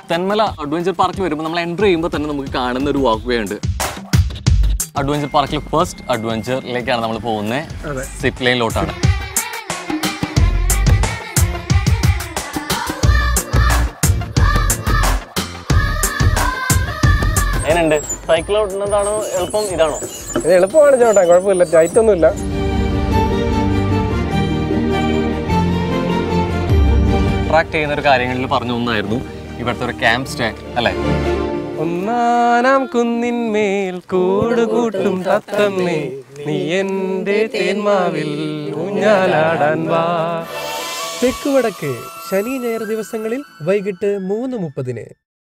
Thenmala adventure പാർക്കിൽ വരുമ്പോൾ നമ്മൾ എൻ്റർ ചെയ്യുമ്പോൾ തന്നെ നമുക്ക് കാണുന്ന ഒരു വാക്ക് വേ ഉണ്ട് അഡ്വഞ്ചർ പാർക്കിൽ ഫസ്റ്റ് അഡ്വഞ്ചറിലേക്കാണ് നമ്മൾ പോകുന്നത് സിപ്പ് ലൈനിലോട്ടാണ് എങ്ങനെയുണ്ട് സൈക്കിൾ ഓടുന്നതാണോ എളുപ്പം ഇതാണോ ഇത് എളുപ്പമാണ് ചേട്ടാ കുഴപ്പമില്ല ടൈറ്റ് ഒന്നുമില്ല അട്രാക്ട് ചെയ്യുന്ന ഒരു കാര്യങ്ങളിൽ പറഞ്ഞു ഒന്നായിരുന്നു ഇവിടുത്തെ ഒരു ക്യാമ്പ് സ്റ്റേ അല്ലേ ഒന്നാനാം കുന്നിന്മേൽ കൂട് കൂട്ടും തത്തമ്മേ നീ എന്റെ തേന്മാവിൽ ഊഞ്ഞാലാടാൻ വാ തെക്ക് വടക്ക് ശനി ഞായർ ദിവസങ്ങളിൽ വൈകിട്ട് മൂന്ന് മുപ്പതിന്